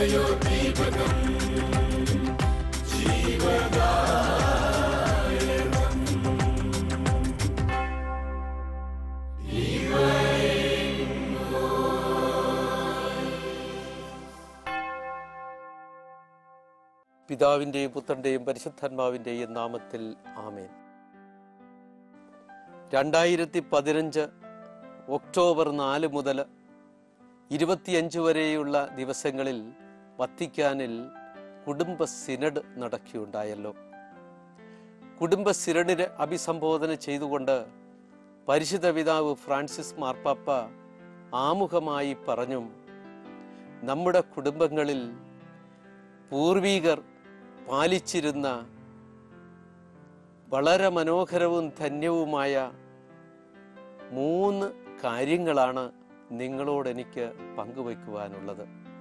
പിതാവിൻ്റെയും പുത്രൻ്റെയും പരിശുദ്ധാത്മാവിൻ്റെയും നാമത്തിൽ ആമേൻ രണ്ടായിരത്തി പതിനഞ്ച് ഒക്ടോബർ നാല് മുതൽ ഇരുപത്തിയഞ്ച് വരെയുള്ള ദിവസങ്ങളിൽ വത്തിക്കാനിൽ കുടുംബ സിനഡ് നടക്കുകയുണ്ടായല്ലോ കുടുംബ സിനഡിനെ അഭിസംബോധന ചെയ്തുകൊണ്ട് പരിശുദ്ധ പിതാവ് ഫ്രാൻസിസ് മാർപ്പാപ്പ ആമുഖമായി പറഞ്ഞു നമ്മുടെ കുടുംബങ്ങളിൽ പൂർവീകർ പാലിച്ചിരുന്ന വളരെ മനോഹരവും ധന്യവുമായ മൂന്ന് കാര്യങ്ങളാണ് നിങ്ങളോട് എനിക്ക് പങ്കുവയ്ക്കുവാനുള്ളത്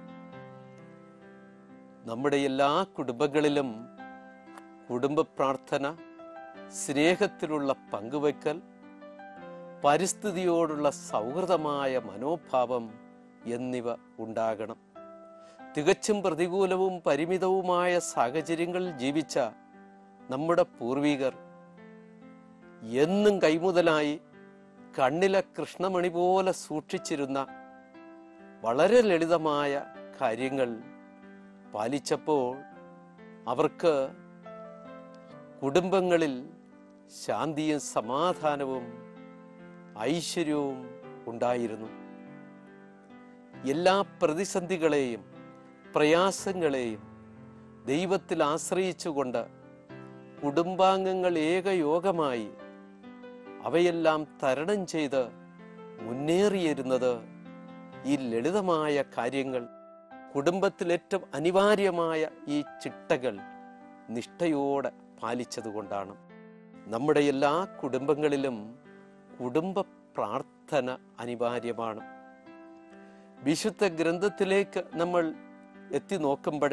നമ്മുടെ എല്ലാ കുടുംബങ്ങളിലും കുടുംബ പ്രാർത്ഥന സ്നേഹത്തിലുള്ള പങ്കുവയ്ക്കൽ പരിസ്ഥിതിയോടുള്ള സൗഹൃദമായ മനോഭാവം എന്നിവ ഉണ്ടാകണം തികച്ചും പ്രതികൂലവും പരിമിതവുമായ സാഹചര്യങ്ങളിൽ ജീവിച്ച നമ്മുടെ പൂർവികർ എന്നും കൈമുതലായി കണ്ണിലെ കൃഷ്ണമണി പോലെ സൂക്ഷിച്ചിരുന്ന വളരെ ലളിതമായ കാര്യങ്ങൾ പാലിച്ചപ്പോൾ അവർക്ക് കുടുംബങ്ങളിൽ ശാന്തിയും സമാധാനവും ഐശ്വര്യവും ഉണ്ടായിരുന്നു എല്ലാ പ്രതിസന്ധികളെയും പ്രയാസങ്ങളെയും ദൈവത്തിൽ ആശ്രയിച്ചുകൊണ്ട് കുടുംബാംഗങ്ങൾ ഏകയോഗമായി അവയെല്ലാം തരണം ചെയ്ത് മുന്നേറിയിരുന്നത് ഈ ലളിതമായ കാര്യങ്ങൾ കുടുംബത്തിൽ ഏറ്റവും അനിവാര്യമായ ഈ ചിട്ടകൾ നിഷ്ഠയോടെ പാലിച്ചതുകൊണ്ടാണ് നമ്മുടെ എല്ലാ കുടുംബങ്ങളിലും കുടുംബ പ്രാർത്ഥന അനിവാര്യമാണ് വിശുദ്ധ ഗ്രന്ഥത്തിലേക്ക് നമ്മൾ എത്തി നോക്കുമ്പോൾ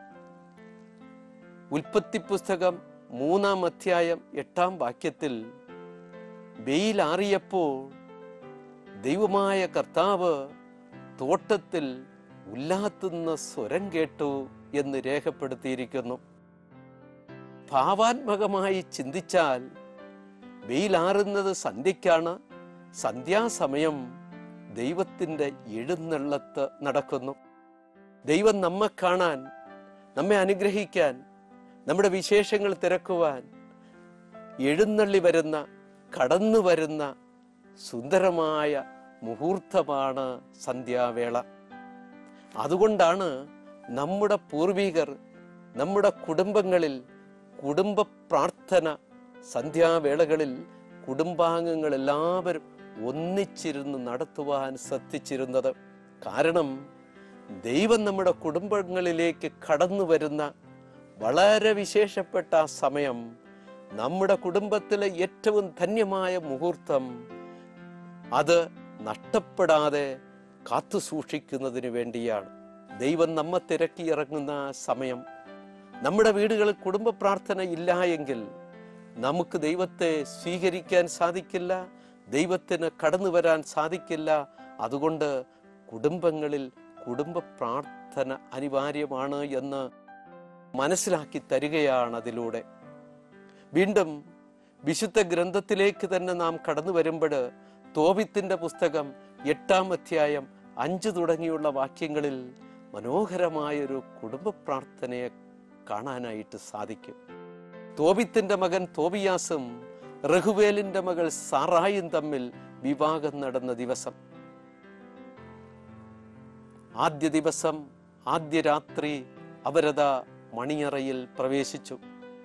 ഉൽപ്പത്തി പുസ്തകം മൂന്നാം അധ്യായം എട്ടാം വാക്യത്തിൽ വെയിലാറിയപ്പോൾ ദൈവമായ കർത്താവ് തോട്ടത്തിൽ ഉല്ലാത്തുന്ന സ്വരം കേട്ടു എന്ന് രേഖപ്പെടുത്തിയിരിക്കുന്നു ഭാവാത്മകമായി ചിന്തിച്ചാൽ വെയിലാറുന്നത് സന്ധ്യയ്ക്കാണ് സന്ധ്യാസമയം ദൈവത്തിൻ്റെ എഴുന്നള്ളത്ത് നടക്കുന്നു ദൈവം നമ്മെ കാണാൻ നമ്മെ അനുഗ്രഹിക്കാൻ നമ്മുടെ വിശേഷങ്ങൾ തിരക്കുവാൻ എഴുന്നള്ളി വരുന്ന കടന്നു വരുന്ന സുന്ദരമായ മുഹൂർത്തമാണ് സന്ധ്യാവേള അതുകൊണ്ടാണ് നമ്മുടെ പൂർവികർ നമ്മുടെ കുടുംബങ്ങളിൽ കുടുംബ പ്രാർത്ഥന സന്ധ്യാവേളകളിൽ കുടുംബാംഗങ്ങൾ എല്ലാവരും ഒന്നിച്ചിരുന്ന് നടത്തുവാൻ ശ്രദ്ധിച്ചിരുന്നത് കാരണം ദൈവം നമ്മുടെ കുടുംബങ്ങളിലേക്ക് കടന്നു വരുന്ന വളരെ വിശേഷപ്പെട്ട ആ സമയം നമ്മുടെ കുടുംബത്തിലെ ഏറ്റവും ധന്യമായ മുഹൂർത്തം അത് നഷ്ടപ്പെടാതെ കാത്തു സൂക്ഷിക്കുന്നതിന് വേണ്ടിയാണ് ദൈവം നമ്മെ തിരക്കി ഇറങ്ങുന്ന ആ സമയം നമ്മുടെ വീടുകളിൽ കുടുംബ പ്രാർത്ഥന ഇല്ല എങ്കിൽ നമുക്ക് ദൈവത്തെ സ്വീകരിക്കാൻ സാധിക്കില്ല ദൈവത്തിന് കടന്നു വരാൻ സാധിക്കില്ല അതുകൊണ്ട് കുടുംബങ്ങളിൽ കുടുംബ പ്രാർത്ഥന അനിവാര്യമാണ് എന്ന് മനസ്സിലാക്കി തരികയാണ് അതിലൂടെ വീണ്ടും വിശുദ്ധ ഗ്രന്ഥത്തിലേക്ക് തന്നെ നാം കടന്നു വരുമ്പോൾ തോപിത്തിന്റെ പുസ്തകം എട്ടാം അധ്യായം അഞ്ച് തുടങ്ങിയുള്ള വാക്യങ്ങളിൽ മനോഹരമായൊരു കുടുംബ പ്രാർത്ഥനയെ കാണാനായിട്ട് സാധിക്കും തോബിത്തിന്റെ മകൻ തോബിയാസും റഘുവേലിന്റെ മകൾ സാറായും തമ്മിൽ വിവാഹം നടന്ന ദിവസം ആദ്യ ദിവസം ആദ്യ രാത്രി അവരത മണിയറയിൽ പ്രവേശിച്ചു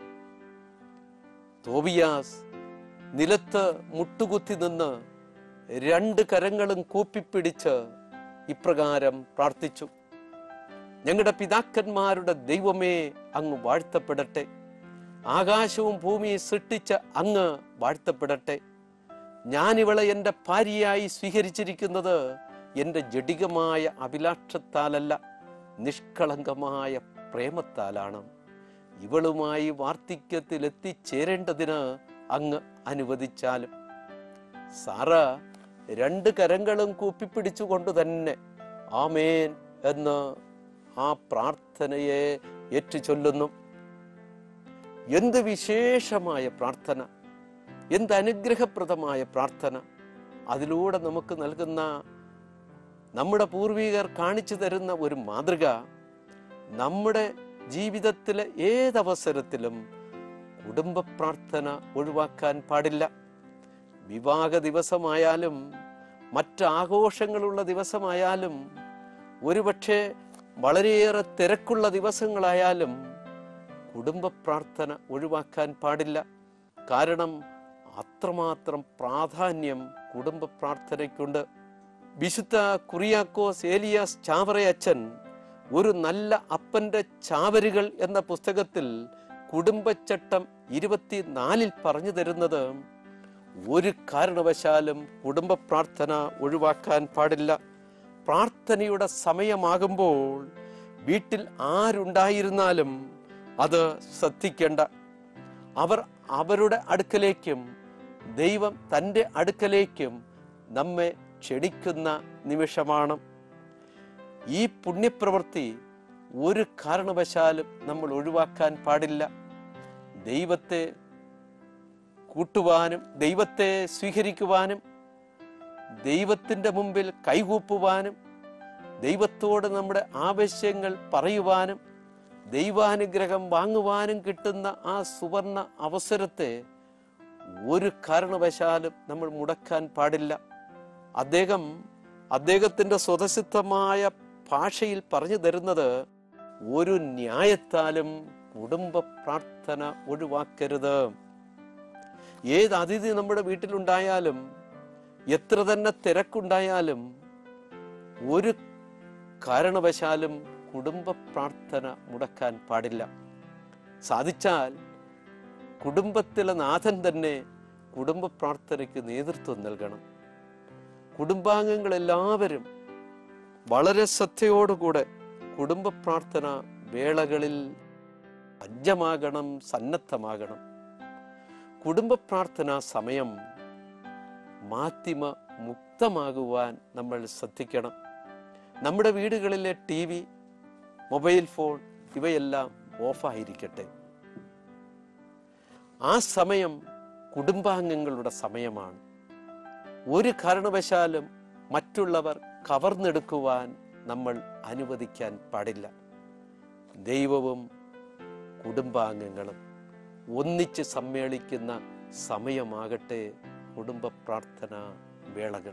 തോബിയാസ് നിലത്ത് മുട്ടുകുത്തി നിന്ന് രണ്ട് കരങ്ങളും കൂപ്പിപ്പിടിച്ച് ഇപ്രകാരം പ്രാർത്ഥിച്ചു ഞങ്ങളുടെ പിതാക്കന്മാരുടെ ദൈവമേ അങ്ങ് വാഴ്ത്തപ്പെടട്ടെ ആകാശവും ഭൂമിയും സൃഷ്ടിച്ച അങ്ങ് വാഴ്ത്തപ്പെടട്ടെ ഞാനിവളെ എൻ്റെ ഭാര്യയായി സ്വീകരിച്ചിരിക്കുന്നത് എൻ്റെ ജഡികമായ അഭിലാഷത്താലല്ല നിഷ്കളങ്കമായ പ്രേമത്താലാണ് ഇവളുമായി വാർദ്ധക്യത്തിൽ എത്തിച്ചേരേണ്ടതിന് അങ്ങ് അനുവദിച്ചാലും സാറ രണ്ട് കരങ്ങളും കൂപ്പിപ്പിടിച്ചുകൊണ്ട് തന്നെ ആമേൻ എന്ന് ആ പ്രാർത്ഥനയെ ഏറ്റുചൊല്ലുന്നു എന്ത് വിശേഷമായ പ്രാർത്ഥന എന്ത് അനുഗ്രഹപ്രദമായ പ്രാർത്ഥന അതിലൂടെ നമുക്ക് നൽകുന്ന നമ്മുടെ പൂർവികർ കാണിച്ചു തരുന്ന ഒരു മാതൃക നമ്മുടെ ജീവിതത്തിലെ ഏതവസരത്തിലും കുടുംബ പ്രാർത്ഥന ഒഴിവാക്കാൻ പാടില്ല വിവാഹ ദിവസമായാലും മറ്റ് ആഘോഷങ്ങളുള്ള ദിവസമായാലും ഒരുപക്ഷെ വളരെയേറെ തിരക്കുള്ള ദിവസങ്ങളായാലും കുടുംബ പ്രാർത്ഥന ഒഴിവാക്കാൻ പാടില്ല കാരണം അത്രമാത്രം പ്രാധാന്യം കുടുംബ പ്രാർത്ഥനയ്ക്കുണ്ട് വിശുദ്ധ കുറിയാക്കോസ് ഏലിയാസ് ചാവറയച്ചൻ ഒരു നല്ല അപ്പന്റെ ചാവരുകൾ എന്ന പുസ്തകത്തിൽ കുടുംബച്ചട്ടം ഇരുപത്തിനാലിൽ പറഞ്ഞു തരുന്നത് ഒരു കാരണവശാലും കുടുംബ പ്രാർത്ഥന ഒഴിവാക്കാൻ പാടില്ല പ്രാർത്ഥനയുടെ സമയമാകുമ്പോൾ വീട്ടിൽ ആരുണ്ടായിരുന്നാലും അത് ശ്രദ്ധിക്കേണ്ട അവർ അവരുടെ അടുക്കലേക്കും ദൈവം തൻ്റെ അടുക്കലേക്കും നമ്മെ ക്ഷണിക്കുന്ന നിമിഷമാണ് ഈ പുണ്യപ്രവൃത്തി ഒരു കാരണവശാലും നമ്മൾ ഒഴിവാക്കാൻ പാടില്ല ദൈവത്തെ കൂട്ടുവാനും ദൈവത്തെ സ്വീകരിക്കുവാനും ദൈവത്തിൻ്റെ മുമ്പിൽ കൈകൂപ്പുവാനും ദൈവത്തോട് നമ്മുടെ ആവശ്യങ്ങൾ പറയുവാനും ദൈവാനുഗ്രഹം വാങ്ങുവാനും കിട്ടുന്ന ആ സുവർണ അവസരത്തെ ഒരു കാരണവശാലും നമ്മൾ മുടക്കാൻ പാടില്ല അദ്ദേഹം അദ്ദേഹത്തിൻ്റെ സ്വതസിദ്ധമായ ഭാഷയിൽ പറഞ്ഞു തരുന്നത് ഒരു ന്യായത്താലും കുടുംബ പ്രാർത്ഥന ഒഴിവാക്കരുത് ഏത് അതിഥി നമ്മുടെ വീട്ടിലുണ്ടായാലും എത്ര തന്നെ തിരക്കുണ്ടായാലും ഒരു കാരണവശാലും കുടുംബ പ്രാർത്ഥന മുടക്കാൻ പാടില്ല സാധിച്ചാൽ കുടുംബത്തിലെ നാഥൻ തന്നെ കുടുംബ പ്രാർത്ഥനയ്ക്ക് നേതൃത്വം നൽകണം കുടുംബാംഗങ്ങളെല്ലാവരും വളരെ ശ്രദ്ധയോടുകൂടെ കുടുംബ പ്രാർത്ഥന വേളകളിൽ സജ്ജമാകണം സന്നദ്ധമാകണം കുടുംബ പ്രാർത്ഥന സമയം മാധ്യമ മുക്തമാകുവാൻ നമ്മൾ ശ്രദ്ധിക്കണം നമ്മുടെ വീടുകളിലെ ടി വി മൊബൈൽ ഫോൺ ഇവയെല്ലാം ഓഫായിരിക്കട്ടെ ആ സമയം കുടുംബാംഗങ്ങളുടെ സമയമാണ് ഒരു കാരണവശാലും മറ്റുള്ളവർ കവർന്നെടുക്കുവാൻ നമ്മൾ അനുവദിക്കാൻ പാടില്ല ദൈവവും കുടുംബാംഗങ്ങളും ഒന്നിച്ച് സമ്മേളിക്കുന്ന സമയമാകട്ടെ കുടുംബ പ്രാർത്ഥന വേളകൾ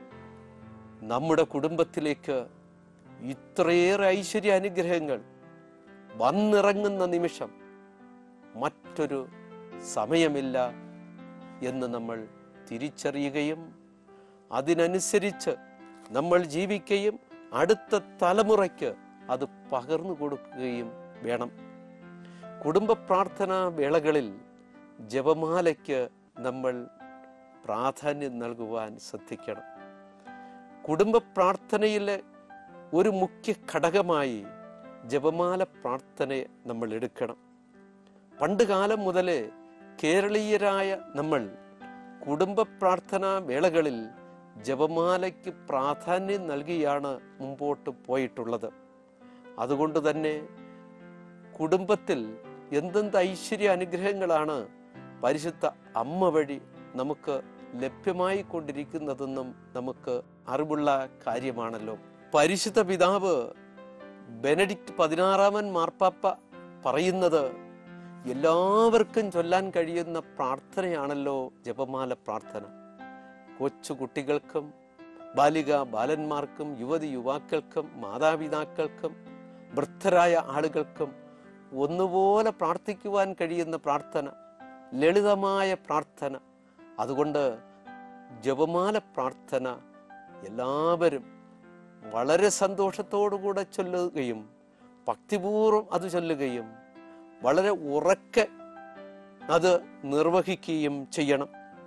നമ്മുടെ കുടുംബത്തിലേക്ക് ഇത്രയേറെ ഐശ്വര്യ അനുഗ്രഹങ്ങൾ വന്നിറങ്ങുന്ന നിമിഷം മറ്റൊരു സമയമില്ല എന്ന് നമ്മൾ തിരിച്ചറിയുകയും അതിനനുസരിച്ച് നമ്മൾ ജീവിക്കുകയും അടുത്ത തലമുറയ്ക്ക് അത് പകർന്നു കൊടുക്കുകയും വേണം കുടുംബ പ്രാർത്ഥനാ വേളകളിൽ ജപമാലയ്ക്ക് നമ്മൾ പ്രാധാന്യം നൽകുവാൻ ശ്രദ്ധിക്കണം കുടുംബ പ്രാർത്ഥനയിലെ ഒരു മുഖ്യ ഘടകമായി ജപമാല പ്രാർത്ഥനയെ നമ്മൾ എടുക്കണം പണ്ട് കാലം മുതലേ കേരളീയരായ നമ്മൾ കുടുംബ പ്രാർത്ഥനാ വേളകളിൽ ജപമാലയ്ക്ക് പ്രാധാന്യം നൽകിയാണ് മുമ്പോട്ട് പോയിട്ടുള്ളത് അതുകൊണ്ട് തന്നെ കുടുംബത്തിൽ എന്തെന്ത് ഐശ്വര്യ അനുഗ്രഹങ്ങളാണ് പരിശുദ്ധ അമ്മ വഴി നമുക്ക് ലഭ്യമായി കൊണ്ടിരിക്കുന്നതെന്നും നമുക്ക് അറിവുള്ള കാര്യമാണല്ലോ പരിശുദ്ധ പിതാവ് ബെനഡിക്റ്റ് പതിനാറാമൻ മാർപ്പാപ്പ പറയുന്നത് എല്ലാവർക്കും ചൊല്ലാൻ കഴിയുന്ന പ്രാർത്ഥനയാണല്ലോ ജപമാല പ്രാർത്ഥന കൊച്ചു കുട്ടികൾക്കും ബാലിക ബാലന്മാർക്കും യുവതി യുവാക്കൾക്കും മാതാപിതാക്കൾക്കും വൃദ്ധരായ ആളുകൾക്കും ഒന്നുപോലെ പ്രാർത്ഥിക്കുവാൻ കഴിയുന്ന പ്രാർത്ഥന ലളിതമായ പ്രാർത്ഥന അതുകൊണ്ട് ജപമാല പ്രാർത്ഥന എല്ലാവരും വളരെ സന്തോഷത്തോടുകൂടെ ചൊല്ലുകയും ഭക്തിപൂർവ്വം അത് ചൊല്ലുകയും വളരെ ഉറക്കെ അത് നിർവഹിക്കുകയും ചെയ്യണം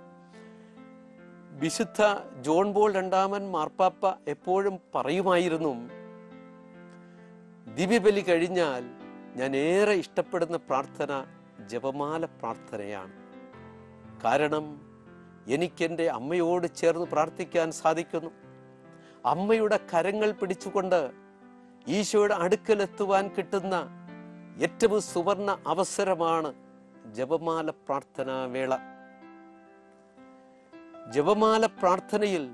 വിശുദ്ധ ജോൺ ബോൾ രണ്ടാമൻ മാർപ്പാപ്പ എപ്പോഴും പറയുമായിരുന്നു ദിവ്യബലി കഴിഞ്ഞാൽ ഞാൻ ഏറെ ഇഷ്ടപ്പെടുന്ന പ്രാർത്ഥന ജപമാല പ്രാർത്ഥനയാണ് കാരണം എനിക്കെൻ്റെ അമ്മയോട് ചേർന്ന് പ്രാർത്ഥിക്കാൻ സാധിക്കുന്നു അമ്മയുടെ കരങ്ങൾ പിടിച്ചുകൊണ്ട് ഈശോയുടെ അടുക്കലെത്തുവാൻ കിട്ടുന്ന ഏറ്റവും സുവർണ അവസരമാണ് ജപമാല പ്രാർത്ഥനാ വേള ജപമാല പ്രാർത്ഥനയിൽ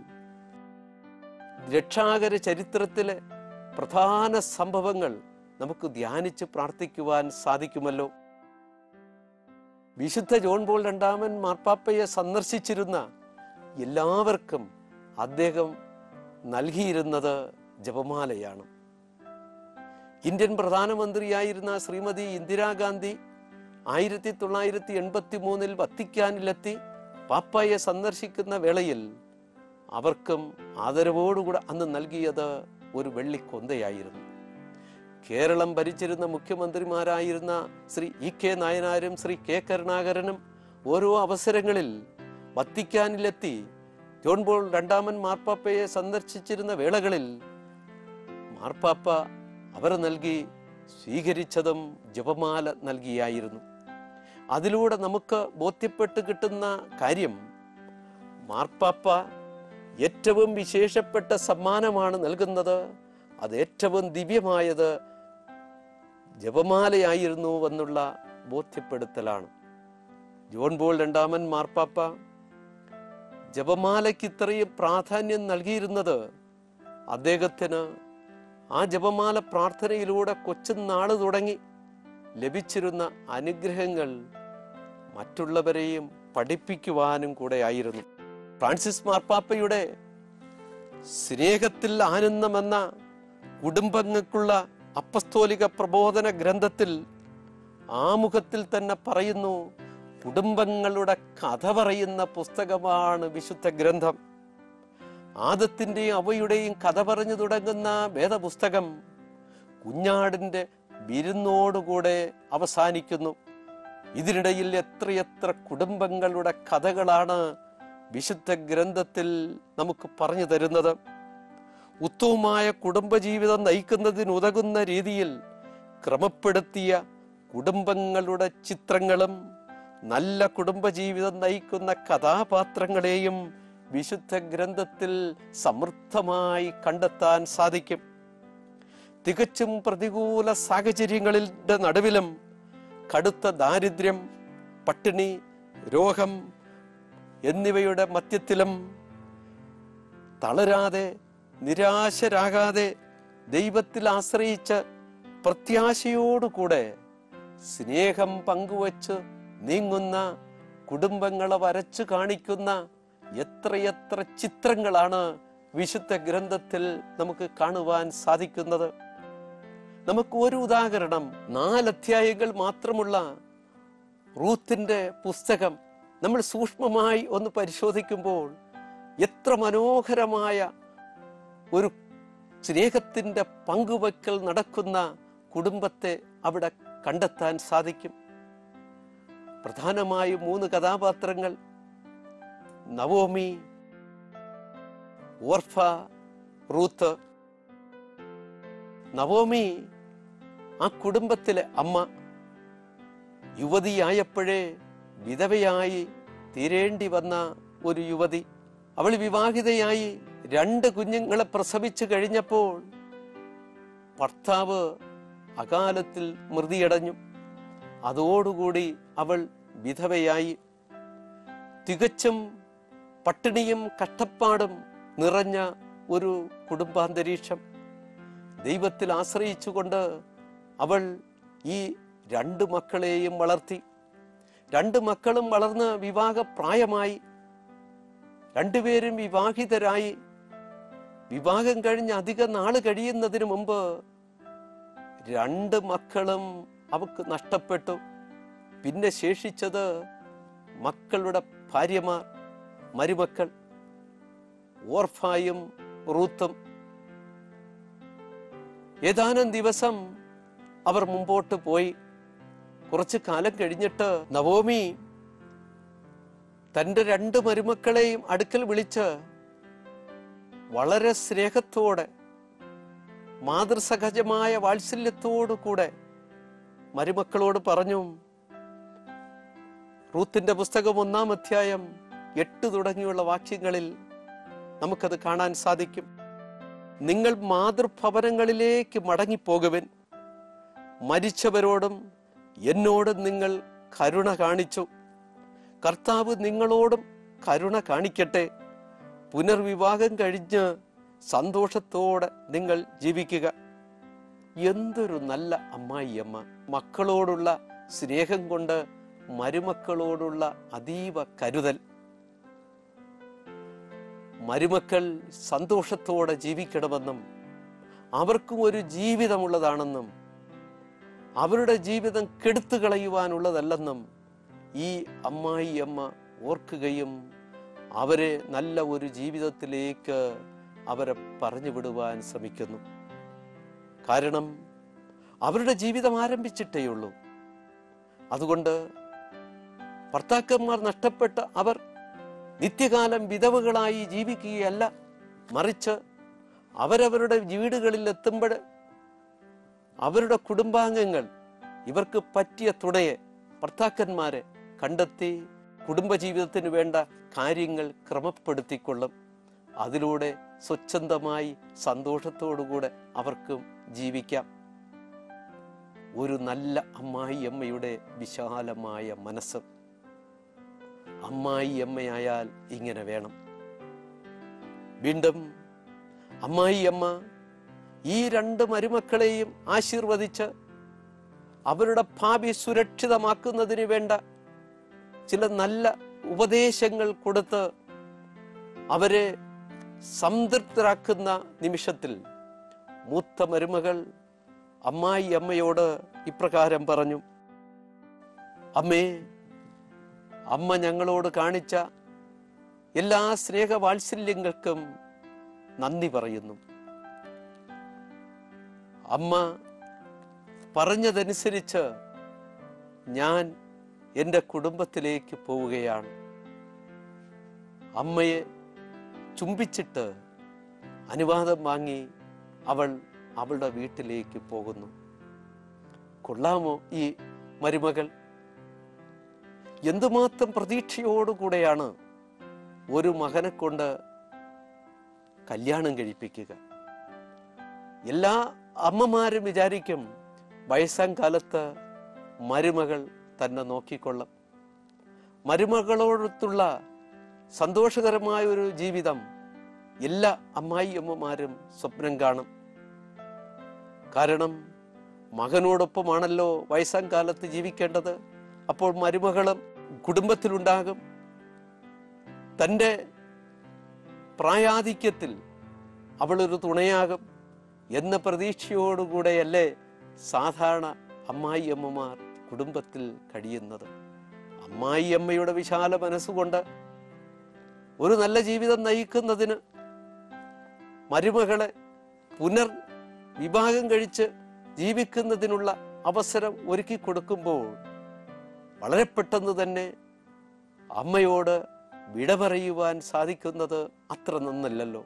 രക്ഷാകര ചരിത്രത്തിലെ പ്രധാന സംഭവങ്ങൾ നമുക്ക് ധ്യാനിച്ച് പ്രാർത്ഥിക്കുവാൻ സാധിക്കുമല്ലോ വിശുദ്ധ ജോൺ പോൾ രണ്ടാമൻ മാർപ്പാപ്പയെ സന്ദർശിച്ചിരുന്ന എല്ലാവർക്കും അദ്ദേഹം നൽകിയിരുന്നത് ജപമാലയാണ് ഇന്ത്യൻ പ്രധാനമന്ത്രിയായിരുന്ന ശ്രീമതി ഇന്ദിരാഗാന്ധി ആയിരത്തി തൊള്ളായിരത്തി എൺപത്തി മൂന്നിൽ വത്തിക്കാനിലെത്തി പാപ്പായെ സന്ദർശിക്കുന്ന വേളയിൽ അവർക്കും ആദരവോടുകൂടെ അന്ന് നൽകിയത് ഒരു വെള്ളിക്കൊന്തയായിരുന്നു കേരളം ഭരിച്ചിരുന്ന മുഖ്യമന്ത്രിമാരായിരുന്ന ശ്രീ ഇ കെ നായനാരും ശ്രീ കെ കരുണാകരനും ഓരോ അവസരങ്ങളിൽ വത്തിക്കാനിലെത്തി ജോൺ പോൾ രണ്ടാമൻ മാർപ്പാപ്പയെ സന്ദർശിച്ചിരുന്ന വേളകളിൽ മാർപ്പാപ്പ അവർ നൽകി സ്വീകരിച്ചതും ജപമാല നൽകിയായിരുന്നു അതിലൂടെ നമുക്ക് ബോധ്യപ്പെട്ട് കിട്ടുന്ന കാര്യം മാർപ്പാപ്പ ഏറ്റവും വിശേഷപ്പെട്ട സമ്മാനമാണ് നൽകുന്നത് അത് ഏറ്റവും ദിവ്യമായത് ജപമാലയായിരുന്നു എന്നുള്ള ബോധ്യപ്പെടുത്തലാണ് ജോൺ ബോൾ രണ്ടാമൻ മാർപ്പാപ്പ ജപമാലയ്ക്ക് ഇത്രയും പ്രാധാന്യം നൽകിയിരുന്നത് അദ്ദേഹത്തിന് ആ ജപമാല പ്രാർത്ഥനയിലൂടെ കൊച്ചുനാള് തുടങ്ങി ലഭിച്ചിരുന്ന അനുഗ്രഹങ്ങൾ മറ്റുള്ളവരെയും പഠിപ്പിക്കുവാനും കൂടെ ആയിരുന്നു ഫ്രാൻസിസ് മാർപ്പാപ്പയുടെ സ്നേഹത്തിൽ ആനന്ദമെന്ന കുടുംബങ്ങൾക്കുള്ള അപ്പസ്തോലിക പ്രബോധന ഗ്രന്ഥത്തിൽ ആമുഖത്തിൽ തന്നെ പറയുന്നു കുടുംബങ്ങളുടെ കഥ പറയുന്ന പുസ്തകമാണ് വിശുദ്ധ ഗ്രന്ഥം ആദത്തിൻ്റെയും അവയുടെയും കഥ പറഞ്ഞു തുടങ്ങുന്ന വേദപുസ്തകം കുഞ്ഞാടിൻ്റെ വിരുന്നോടുകൂടെ അവസാനിക്കുന്നു ഇതിനിടയിൽ എത്രയെത്ര കുടുംബങ്ങളുടെ കഥകളാണ് വിശുദ്ധ ഗ്രന്ഥത്തിൽ നമുക്ക് പറഞ്ഞു തരുന്നത് ഉത്തമമായ കുടുംബജീവിതം നയിക്കുന്നതിനുതകുന്ന രീതിയിൽ ക്രമപ്പെടുത്തിയ കുടുംബങ്ങളുടെ ചിത്രങ്ങളും നല്ല കുടുംബജീവിതം നയിക്കുന്ന കഥാപാത്രങ്ങളെയും വിശുദ്ധ ഗ്രന്ഥത്തിൽ സമൃദ്ധമായി കണ്ടെത്താൻ സാധിക്കും തികച്ചും പ്രതികൂല സാഹചര്യങ്ങളുടെ നടുവിലും കടുത്ത ദാരിദ്ര്യം പട്ടിണി രോഗം എന്നിവയുടെ മധ്യത്തിലും തളരാതെ നിരാശരാകാതെ ദൈവത്തിൽ ആശ്രയിച്ച് പ്രത്യാശയോടുകൂടെ സ്നേഹം പങ്കുവച്ച് നീങ്ങുന്ന കുടുംബങ്ങളെ വരച്ചു കാണിക്കുന്ന എത്രയെത്ര ചിത്രങ്ങളാണ് വിശുദ്ധ ഗ്രന്ഥത്തിൽ നമുക്ക് കാണുവാൻ സാധിക്കുന്നത് നമുക്ക് ഒരു ഉദാഹരണം നാലധ്യായങ്ങൾ മാത്രമുള്ള റൂത്തിന്റെ പുസ്തകം നമ്മൾ സൂക്ഷ്മമായി ഒന്ന് പരിശോധിക്കുമ്പോൾ എത്ര മനോഹരമായ ഒരു സ്നേഹത്തിന്റെ പങ്കുവയ്ക്കൽ നടക്കുന്ന കുടുംബത്തെ അവിടെ കണ്ടെത്താൻ സാധിക്കും പ്രധാനമായും മൂന്ന് കഥാപാത്രങ്ങൾ നവോമി ഓർഫ റൂത്ത് നവോമി ആ കുടുംബത്തിലെ അമ്മ യുവതിയായപ്പോഴേ വിധവയായി തീരേണ്ടി വന്ന ഒരു യുവതി അവൾ വിവാഹിതയായി രണ്ട് കുഞ്ഞുങ്ങളെ പ്രസവിച്ചു കഴിഞ്ഞപ്പോൾ ഭർത്താവ് അകാലത്തിൽ മൃതിയടഞ്ഞു അതോടുകൂടി അവൾ വിധവയായി തികച്ചും പട്ടിണിയും കഷ്ടപ്പാടും നിറഞ്ഞ ഒരു കുടുംബാന്തരീക്ഷം ദൈവത്തിൽ ആശ്രയിച്ചുകൊണ്ട് അവൾ ഈ രണ്ട് മക്കളെയും വളർത്തി രണ്ട് മക്കളും വളർന്ന് വിവാഹ പ്രായമായി രണ്ടുപേരും വിവാഹിതരായി വിവാഹം കഴിഞ്ഞ് അധിക നാള് കഴിയുന്നതിന് മുമ്പ് രണ്ട് മക്കളും അവക്ക് നഷ്ടപ്പെട്ടു പിന്നെ ശേഷിച്ചത് മക്കളുടെ ഭാര്യമാർ മരുമക്കൾ ഓർഫായും റൂത്തും ഏതാനും ദിവസം അവർ മുമ്പോട്ട് പോയി കുറച്ചു കാലം കഴിഞ്ഞിട്ട് നവോമി തന്റെ രണ്ട് മരുമക്കളെയും അടുക്കൽ വിളിച്ച് വളരെ സ്നേഹത്തോടെ മാതൃസഹജമായ വാത്സല്യത്തോടു കൂടെ മരുമക്കളോട് പറഞ്ഞു റൂത്തിന്റെ പുസ്തകം ഒന്നാം അധ്യായം എട്ട് തുടങ്ങിയുള്ള വാക്യങ്ങളിൽ നമുക്കത് കാണാൻ സാധിക്കും നിങ്ങൾ മാതൃഭവനങ്ങളിലേക്ക് മടങ്ങിപ്പോകുവൻ മരിച്ചവരോടും എന്നോടും നിങ്ങൾ കരുണ കാണിച്ചു കർത്താവ് നിങ്ങളോടും കരുണ കാണിക്കട്ടെ പുനർവിവാഹം കഴിഞ്ഞ് സന്തോഷത്തോടെ നിങ്ങൾ ജീവിക്കുക എന്തൊരു നല്ല അമ്മായിയമ്മ മക്കളോടുള്ള സ്നേഹം കൊണ്ട് മരുമക്കളോടുള്ള അതീവ കരുതൽ മരുമക്കൾ സന്തോഷത്തോടെ ജീവിക്കണമെന്നും അവർക്കും ഒരു ജീവിതമുള്ളതാണെന്നും അവരുടെ ജീവിതം കെടുത്തു കളയുവാനുള്ളതല്ലെന്നും ഈ അമ്മായി അമ്മ ഓർക്കുകയും അവരെ നല്ല ഒരു ജീവിതത്തിലേക്ക് അവരെ പറഞ്ഞു വിടുവാൻ ശ്രമിക്കുന്നു കാരണം അവരുടെ ജീവിതം ആരംഭിച്ചിട്ടേയുള്ളൂ അതുകൊണ്ട് ഭർത്താക്കന്മാർ നഷ്ടപ്പെട്ട അവർ നിത്യകാലം വിധവകളായി ജീവിക്കുകയല്ല മറിച്ച് അവരവരുടെ വീടുകളിൽ എത്തുമ്പോൾ അവരുടെ കുടുംബാംഗങ്ങൾ ഇവർക്ക് പറ്റിയ തുണയെ ഭർത്താക്കന്മാരെ കണ്ടെത്തി കുടുംബജീവിതത്തിന് വേണ്ട കാര്യങ്ങൾ ക്രമപ്പെടുത്തിക്കൊള്ളും അതിലൂടെ സ്വച്ഛന്തമായി സന്തോഷത്തോടുകൂടെ അവർക്കും ജീവിക്കാം ഒരു നല്ല അമ്മായി അമ്മയുടെ വിശാലമായ മനസ്സ് അമ്മായി അമ്മയായാൽ ഇങ്ങനെ വേണം വീണ്ടും അമ്മായി അമ്മ ഈ രണ്ട് മരുമക്കളെയും ആശീർവദിച്ച് അവരുടെ ഭാവി സുരക്ഷിതമാക്കുന്നതിന് വേണ്ട ചില നല്ല ഉപദേശങ്ങൾ കൊടുത്ത് അവരെ സംതൃപ്തരാക്കുന്ന നിമിഷത്തിൽ മൂത്ത മരുമകൾ അമ്മായി അമ്മയോട് ഇപ്രകാരം പറഞ്ഞു അമ്മേ അമ്മ ഞങ്ങളോട് കാണിച്ച എല്ലാ സ്നേഹവാത്സല്യങ്ങൾക്കും നന്ദി പറയുന്നു അമ്മ പറഞ്ഞതനുസരിച്ച് ഞാൻ എൻ്റെ കുടുംബത്തിലേക്ക് പോവുകയാണ് അമ്മയെ ചുംബിച്ചിട്ട് അനുവാദം വാങ്ങി അവൾ അവളുടെ വീട്ടിലേക്ക് പോകുന്നു കൊള്ളാമോ ഈ മരുമകൾ എന്തുമാത്രം പ്രതീക്ഷയോടുകൂടെയാണ് ഒരു മകനെ കൊണ്ട് കല്യാണം കഴിപ്പിക്കുക എല്ലാ അമ്മമാരും വിചാരിക്കും വയസ്സാം കാലത്ത് മരുമകൾ തന്നെ നോക്കിക്കൊള്ളും മരുമകളോടൊത്തുള്ള സന്തോഷകരമായ ഒരു ജീവിതം എല്ലാ അമ്മായി അമ്മമാരും സ്വപ്നം കാണും കാരണം മകനോടൊപ്പമാണല്ലോ വയസ്സാം കാലത്ത് ജീവിക്കേണ്ടത് അപ്പോൾ മരുമകളും കുടുംബത്തിലുണ്ടാകും തൻ്റെ പ്രായാധിക്യത്തിൽ അവളൊരു തുണയാകും എന്ന പ്രതീക്ഷയോടുകൂടെയല്ലേ സാധാരണ അമ്മായി അമ്മമാർ കുടുംബത്തിൽ കഴിയുന്നത് അമ്മായി അമ്മയുടെ വിശാല മനസ്സുകൊണ്ട് ഒരു നല്ല ജീവിതം നയിക്കുന്നതിന് മരുമകളെ പുനർ വിവാഹം കഴിച്ച് ജീവിക്കുന്നതിനുള്ള അവസരം ഒരുക്കി കൊടുക്കുമ്പോൾ വളരെ പെട്ടെന്ന് തന്നെ അമ്മയോട് വിട പറയുവാൻ സാധിക്കുന്നത് അത്ര നന്നല്ലല്ലോ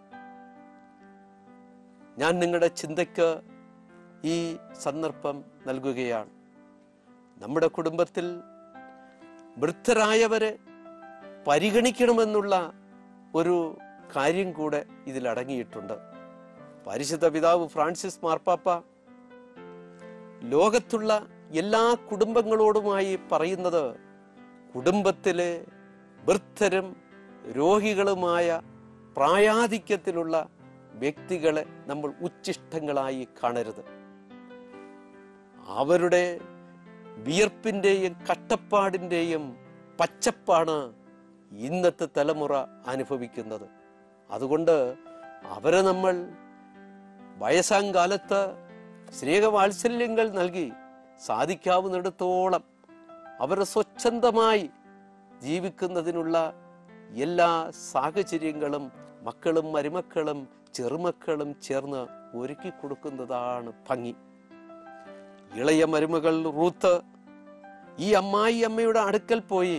ഞാൻ നിങ്ങളുടെ ചിന്തയ്ക്ക് ഈ സന്ദർഭം നൽകുകയാണ് നമ്മുടെ കുടുംബത്തിൽ വൃദ്ധരായവരെ പരിഗണിക്കണമെന്നുള്ള ഒരു കാര്യം കൂടെ ഇതിൽ അടങ്ങിയിട്ടുണ്ട് പരിശുദ്ധ പിതാവ് ഫ്രാൻസിസ് മാർപ്പാപ്പ ലോകത്തുള്ള എല്ലാ കുടുംബങ്ങളോടുമായി പറയുന്നത് കുടുംബത്തിലെ വൃദ്ധരും രോഗികളുമായ പ്രായാധിക്യത്തിലുള്ള വ്യക്തികളെ നമ്മൾ ഉച്ചിഷ്ടങ്ങളായി കാണരുത് അവരുടെ വിയർപ്പിൻ്റെയും കഷ്ടപ്പാടിൻ്റെയും പച്ചപ്പാണ് ഇന്നത്തെ തലമുറ അനുഭവിക്കുന്നത് അതുകൊണ്ട് അവരെ നമ്മൾ വയസ്സാം കാലത്ത് സ്നേഹവാത്സല്യങ്ങൾ നൽകി സാധിക്കാവുന്നിടത്തോളം അവരെ സ്വച്ഛന്തമായി ജീവിക്കുന്നതിനുള്ള എല്ലാ സാഹചര്യങ്ങളും മക്കളും മരുമക്കളും ചെറുമക്കളും ചേർന്ന് ഒരുക്കി കൊടുക്കുന്നതാണ് ഭംഗി ഇളയ മരുമകൾ റൂത്ത് ഈ അമ്മായി അമ്മയുടെ അടുക്കൽ പോയി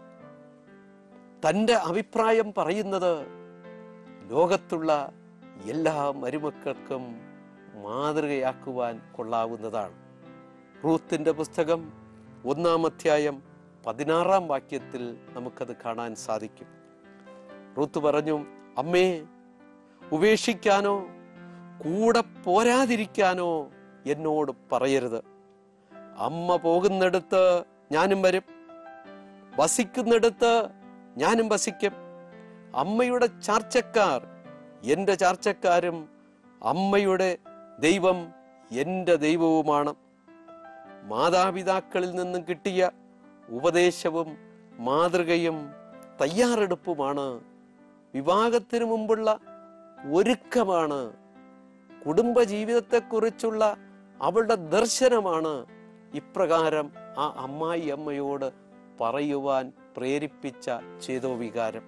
തൻ്റെ അഭിപ്രായം പറയുന്നത് ലോകത്തുള്ള എല്ലാ മരുമക്കൾക്കും മാതൃകയാക്കുവാൻ കൊള്ളാവുന്നതാണ് റൂത്തിന്റെ പുസ്തകം ഒന്നാം അധ്യായം പതിനാറാം വാക്യത്തിൽ നമുക്കത് കാണാൻ സാധിക്കും റൂത്ത് പറഞ്ഞു അമ്മേ ഉപേക്ഷിക്കാനോ കൂടെ പോരാതിരിക്കാനോ എന്നോട് പറയരുത് അമ്മ പോകുന്നിടത്ത് ഞാനും വരും വസിക്കുന്നിടത്ത് ഞാനും വസിക്കും അമ്മയുടെ ചാർച്ചക്കാർ എൻ്റെ ചാർച്ചക്കാരും അമ്മയുടെ ദൈവം എൻ്റെ ദൈവവുമാണ് മാതാപിതാക്കളിൽ നിന്നും കിട്ടിയ ഉപദേശവും മാതൃകയും തയ്യാറെടുപ്പുമാണ് വിവാഹത്തിന് മുമ്പുള്ള ഒരുക്കമാണ് കുടുംബജീവിതത്തെക്കുറിച്ചുള്ള അവളുടെ ദർശനമാണ് ഇപ്രകാരം ആ അമ്മായി അമ്മയോട് പറയുവാൻ പ്രേരിപ്പിച്ച ചേതോവികാരം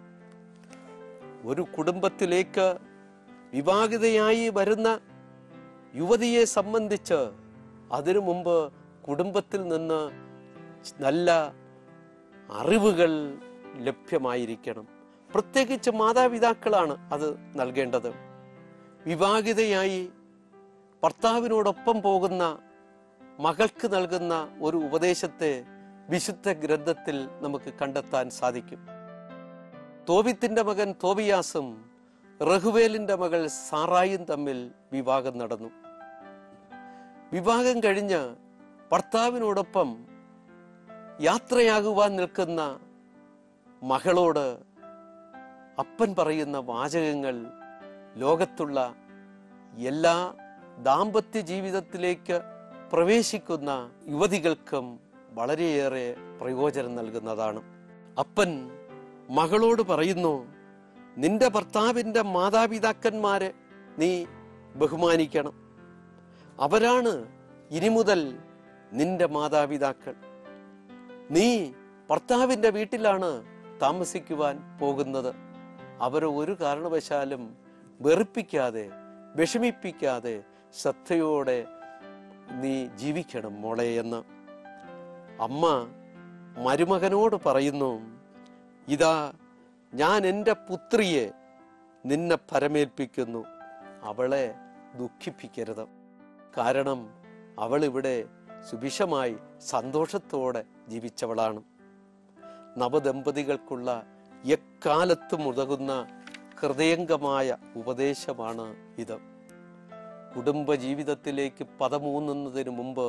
ഒരു കുടുംബത്തിലേക്ക് വിവാഹിതയായി വരുന്ന യുവതിയെ സംബന്ധിച്ച് അതിനു മുമ്പ് കുടുംബത്തിൽ നിന്ന് നല്ല അറിവുകൾ ലഭ്യമായിരിക്കണം പ്രത്യേകിച്ച് മാതാപിതാക്കളാണ് അത് നൽകേണ്ടത് വിവാഹിതയായി ഭർത്താവിനോടൊപ്പം പോകുന്ന മകൾക്ക് നൽകുന്ന ഒരു ഉപദേശത്തെ വിശുദ്ധ ഗ്രന്ഥത്തിൽ നമുക്ക് കണ്ടെത്താൻ സാധിക്കും തോബിത്തിന്റെ മകൻ തോബിയാസും റഹുവേലിന്റെ മകൾ സാറായും തമ്മിൽ വിവാഹം നടന്നു വിവാഹം കഴിഞ്ഞ് ഭർത്താവിനോടൊപ്പം യാത്രയാകുവാൻ നിൽക്കുന്ന മകളോട് അപ്പൻ പറയുന്ന വാചകങ്ങൾ ലോകത്തുള്ള എല്ലാ ദാമ്പത്യ ജീവിതത്തിലേക്ക് പ്രവേശിക്കുന്ന യുവതികൾക്കും വളരെയേറെ പ്രയോജനം നൽകുന്നതാണ് അപ്പൻ മകളോട് പറയുന്നു നിന്റെ ഭർത്താവിൻ്റെ മാതാപിതാക്കന്മാരെ നീ ബഹുമാനിക്കണം അവരാണ് ഇനി മുതൽ നിന്റെ മാതാപിതാക്കൾ നീ ഭർത്താവിൻ്റെ വീട്ടിലാണ് താമസിക്കുവാൻ പോകുന്നത് അവരെ ഒരു കാരണവശാലും വെറുപ്പിക്കാതെ വിഷമിപ്പിക്കാതെ ശ്രദ്ധയോടെ നീ ജീവിക്കണം മോളെ എന്ന് അമ്മ മരുമകനോട് പറയുന്നു ഇതാ ഞാൻ എൻ്റെ പുത്രിയെ നിന്നെ പരമേൽപ്പിക്കുന്നു അവളെ ദുഃഖിപ്പിക്കരുത് കാരണം അവൾ ഇവിടെ സുഭിഷമായി സന്തോഷത്തോടെ ജീവിച്ചവളാണ് നവദമ്പതികൾക്കുള്ള എക്കാലത്തും ഉതകുന്ന ഹൃദയംഗമായ ഉപദേശമാണ് ഇത് കുടുംബജീവിതത്തിലേക്ക് പദമൂന്നുന്നതിന് മുമ്പ്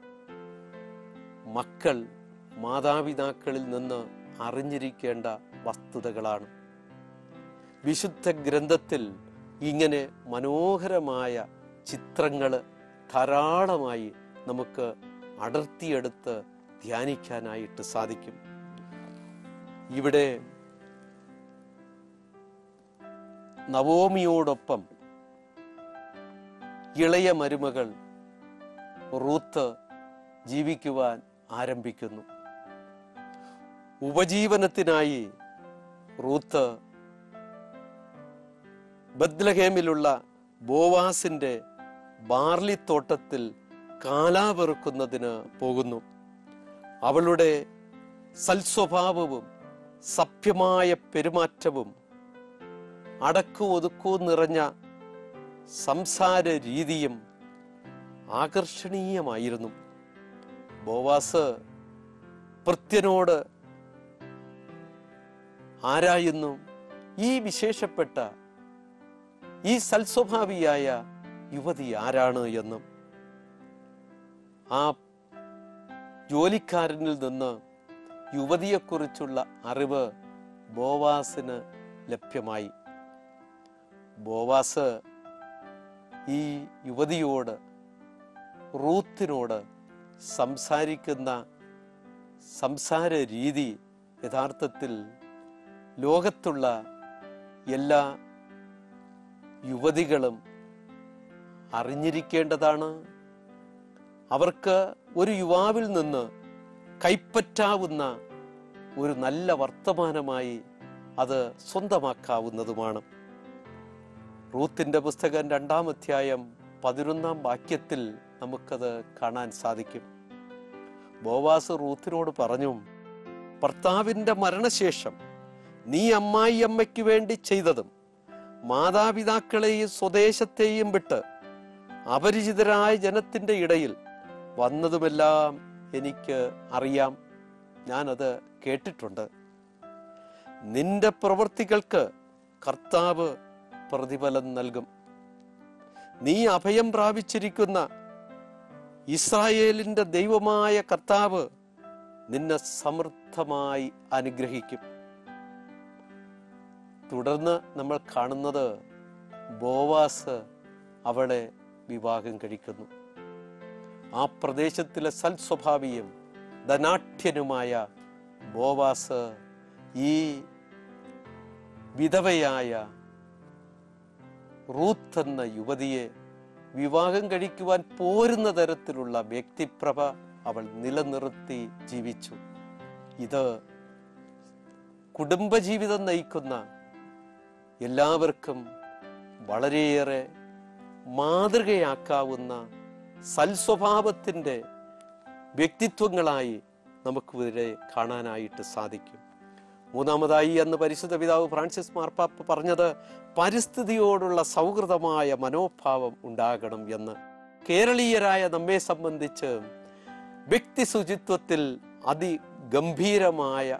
മക്കൾ മാതാപിതാക്കളിൽ നിന്ന് അറിഞ്ഞിരിക്കേണ്ട വസ്തുതകളാണ് വിശുദ്ധ ഗ്രന്ഥത്തിൽ ഇങ്ങനെ മനോഹരമായ ചിത്രങ്ങൾ ധാരാളമായി നമുക്ക് അടർത്തിയെടുത്ത് ധ്യാനിക്കാനായിട്ട് സാധിക്കും ഇവിടെ നവോമിയോടൊപ്പം ഇളയ മരുമകൾ റൂത്ത് ജീവിക്കുവാൻ ആരംഭിക്കുന്നു ഉപജീവനത്തിനായി റൂത്ത് ബദ്ലഹേമിലുള്ള ബോവാസിന്റെ ബാർലിത്തോട്ടത്തിൽ കാലാപെറുക്കുന്നതിന് പോകുന്നു അവളുടെ സൽസ്വഭാവവും സഭ്യമായ പെരുമാറ്റവും അടക്കു ഒതുക്കവും നിറഞ്ഞ സംസാര രീതിയും ആകർഷണീയമായിരുന്നു ബോവാസ് ഭൃത്യനോട് ആരായുന്നു ഈ വിശേഷപ്പെട്ട ഈ സൽസ്വഭാവിയായ യുവതി ആരാണ് എന്നും ആ ജോലിക്കാരനിൽ നിന്ന് യുവതിയെക്കുറിച്ചുള്ള അറിവ് ബോവാസിന് ലഭ്യമായി ബോവാസ് ഈ യുവതിയോട് റൂത്തിനോട് സംസാരിക്കുന്ന സംസാര രീതി യഥാർത്ഥത്തിൽ ലോകത്തുള്ള എല്ലാ യുവതികളും അറിഞ്ഞിരിക്കേണ്ടതാണ് അവർക്ക് ഒരു യുവാവിൽ നിന്ന് കൈപ്പറ്റാവുന്ന ഒരു നല്ല വർത്തമാനമായി അത് സ്വന്തമാക്കാവുന്നതുമാണ് റൂത്തിന്റെ പുസ്തകം രണ്ടാം അധ്യായം പതിനൊന്നാം വാക്യത്തിൽ നമുക്കത് കാണാൻ സാധിക്കും ബോവാസ് റൂത്തിനോട് പറഞ്ഞു ഭർത്താവിന്റെ മരണശേഷം നീ അമ്മായി അമ്മയ്ക്ക് വേണ്ടി ചെയ്തതും മാതാപിതാക്കളെയും സ്വദേശത്തെയും വിട്ട് അപരിചിതരായ ജനത്തിന്റെ ഇടയിൽ വന്നതുമെല്ലാം എനിക്ക് അറിയാം ഞാനത് കേട്ടിട്ടുണ്ട് നിന്റെ പ്രവൃത്തികൾക്ക് കർത്താവ് പ്രതിഫലം നൽകും നീ അഭയം പ്രാപിച്ചിരിക്കുന്ന ഇസ്രായേലിന്റെ ദൈവമായ കർത്താവ് നിന്നെ സമൃദ്ധമായി അനുഗ്രഹിക്കും തുടർന്ന് നമ്മൾ കാണുന്നത് ബോവാസ് അവളെ വിവാഹം കഴിക്കുന്നു ആ പ്രദേശത്തിലെ സൽസ്വഭാവിയും ധനാഠ്യനുമായ ബോവാസ് ഈ വിധവയായ റൂത്ത് എന്ന യുവതിയെ വിവാഹം കഴിക്കുവാൻ പോരുന്ന തരത്തിലുള്ള വ്യക്തിപ്രഭ അവൾ നിലനിർത്തി ജീവിച്ചു ഇത് കുടുംബജീവിതം നയിക്കുന്ന എല്ലാവർക്കും വളരെയേറെ മാതൃകയാക്കാവുന്ന സൽസ്വഭാവത്തിൻ്റെ വ്യക്തിത്വങ്ങളായി നമുക്ക് ഇവരെ കാണാനായിട്ട് സാധിക്കും മൂന്നാമതായി അന്ന് പരിശുദ്ധ പിതാവ് ഫ്രാൻസിസ് മാർപ്പാപ്പ പറഞ്ഞത് പരിസ്ഥിതിയോടുള്ള സൗഹൃദമായ മനോഭാവം ഉണ്ടാകണം എന്ന് കേരളീയരായ നമ്മെ സംബന്ധിച്ച് വ്യക്തി ശുചിത്വത്തിൽ അതിഗംഭീരമായ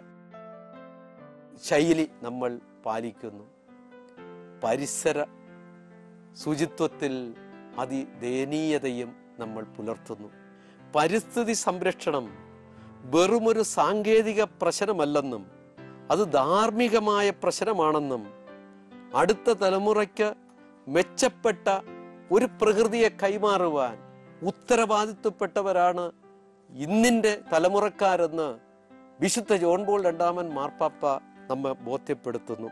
ശൈലി നമ്മൾ പാലിക്കുന്നു പരിസര ശുചിത്വത്തിൽ അതിദയനീയതയും നമ്മൾ പുലർത്തുന്നു പരിസ്ഥിതി സംരക്ഷണം വെറുമൊരു സാങ്കേതിക പ്രശ്നമല്ലെന്നും അത് ധാർമ്മികമായ പ്രശ്നമാണെന്നും അടുത്ത തലമുറയ്ക്ക് മെച്ചപ്പെട്ട ഒരു പ്രകൃതിയെ കൈമാറുവാൻ ഉത്തരവാദിത്വപ്പെട്ടവരാണ് ഇന്നിൻ്റെ തലമുറക്കാരെന്ന് വിശുദ്ധ ജോൺ പോൾ രണ്ടാമൻ മാർപ്പാപ്പ നമ്മെ ബോധ്യപ്പെടുത്തുന്നു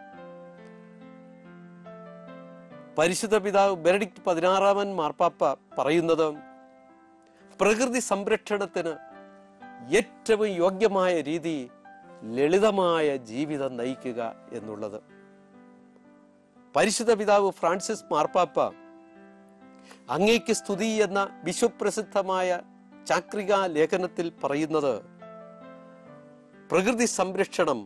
പരിശുദ്ധ പിതാവ് ബെനഡിക്ട് പതിനാറാമൻ മാർപ്പാപ്പ പറയുന്നത് പ്രകൃതി സംരക്ഷണത്തിന് ഏറ്റവും യോഗ്യമായ രീതി ലളിതമായ ജീവിതം നയിക്കുക എന്നുള്ളത് പരിശുദ്ധ പിതാവ് ഫ്രാൻസിസ് മാർപ്പാപ്പ അങ്ങേക്ക് സ്തുതി എന്ന വിശ്വപ്രസിദ്ധമായ ചാക്രിക ലേഖനത്തിൽ പറയുന്നത് പ്രകൃതി സംരക്ഷണം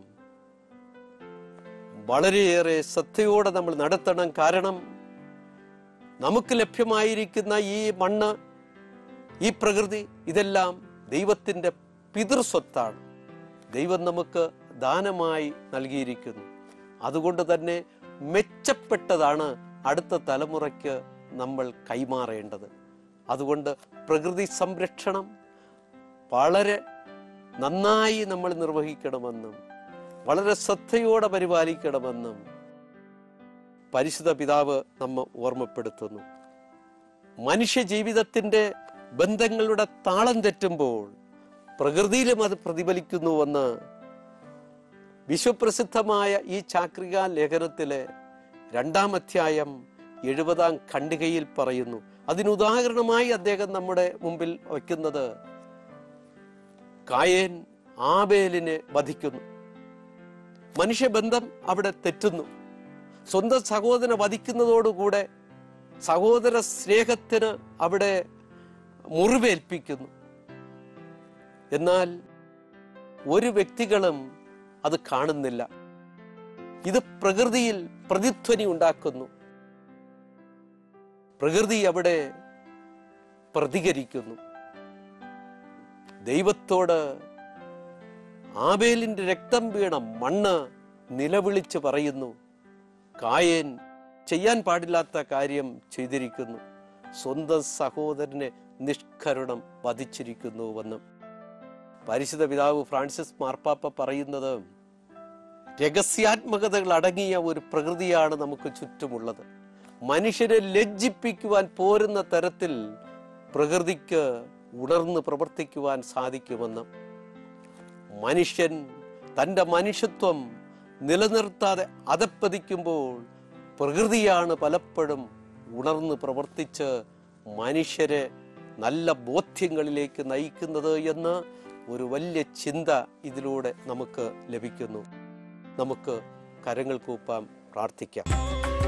വളരെയേറെ ശ്രദ്ധയോടെ നമ്മൾ നടത്തണം കാരണം നമുക്ക് ലഭ്യമായിരിക്കുന്ന ഈ മണ്ണ് ഈ പ്രകൃതി ഇതെല്ലാം ദൈവത്തിൻ്റെ പിതൃസ്വത്താണ് ദൈവം നമുക്ക് ദാനമായി നൽകിയിരിക്കുന്നു അതുകൊണ്ട് തന്നെ മെച്ചപ്പെട്ടതാണ് അടുത്ത തലമുറയ്ക്ക് നമ്മൾ കൈമാറേണ്ടത് അതുകൊണ്ട് പ്രകൃതി സംരക്ഷണം വളരെ നന്നായി നമ്മൾ നിർവഹിക്കണമെന്നും വളരെ ശ്രദ്ധയോടെ പരിപാലിക്കണമെന്നും പരിശുദ്ധ പിതാവ് നമ്മെ ഓർമ്മപ്പെടുത്തുന്നു മനുഷ്യ ജീവിതത്തിൻ്റെ ബന്ധങ്ങളുടെ താളം തെറ്റുമ്പോൾ പ്രകൃതിയിലും അത് പ്രതിഫലിക്കുന്നുവെന്ന് വിശ്വപ്രസിദ്ധമായ ഈ ചാക്രിക ലേഖനത്തിലെ രണ്ടാം അധ്യായം എഴുപതാം ഖണ്ഡികയിൽ പറയുന്നു അതിനുദാഹരണമായി അദ്ദേഹം നമ്മുടെ മുമ്പിൽ വയ്ക്കുന്നത് കായേൻ ആബേലിനെ വധിക്കുന്നു മനുഷ്യബന്ധം അവിടെ തെറ്റുന്നു സ്വന്തം സഹോദരനെ വധിക്കുന്നതോടുകൂടെ സഹോദര സ്നേഹത്തിന് അവിടെ മുറിവേൽപ്പിക്കുന്നു എന്നാൽ ഒരു വ്യക്തികളും അത് കാണുന്നില്ല ഇത് പ്രകൃതിയിൽ പ്രതിധ്വനി ഉണ്ടാക്കുന്നു പ്രകൃതി അവിടെ പ്രതികരിക്കുന്നു ദൈവത്തോട് ആബേലിന്റെ രക്തം വീണ മണ്ണ് നിലവിളിച്ച് പറയുന്നു കായേൻ ചെയ്യാൻ പാടില്ലാത്ത കാര്യം ചെയ്തിരിക്കുന്നു സ്വന്തം സഹോദരനെ നിഷ്കരുണം വധിച്ചിരിക്കുന്നുവെന്നും പരിശുദ്ധ പിതാവ് ഫ്രാൻസിസ് മാർപ്പാപ്പ പറയുന്നത് രഹസ്യാത്മകതകൾ അടങ്ങിയ ഒരു പ്രകൃതിയാണ് നമുക്ക് ചുറ്റുമുള്ളത് മനുഷ്യരെ ലജ്ജിപ്പിക്കുവാൻ പോരുന്ന തരത്തിൽ പ്രകൃതിക്ക് ഉണർന്ന് പ്രവർത്തിക്കുവാൻ സാധിക്കുമെന്ന് മനുഷ്യൻ തൻ്റെ മനുഷ്യത്വം നിലനിർത്താതെ അതപ്പതിക്കുമ്പോൾ പ്രകൃതിയാണ് പലപ്പോഴും ഉണർന്ന് പ്രവർത്തിച്ച് മനുഷ്യരെ നല്ല ബോധ്യങ്ങളിലേക്ക് നയിക്കുന്നത് എന്ന് ഒരു വലിയ ചിന്ത ഇതിലൂടെ നമുക്ക് ലഭിക്കുന്നു നമുക്ക് കരങ്ങൾ കൂപ്പാം പ്രാർത്ഥിക്കാം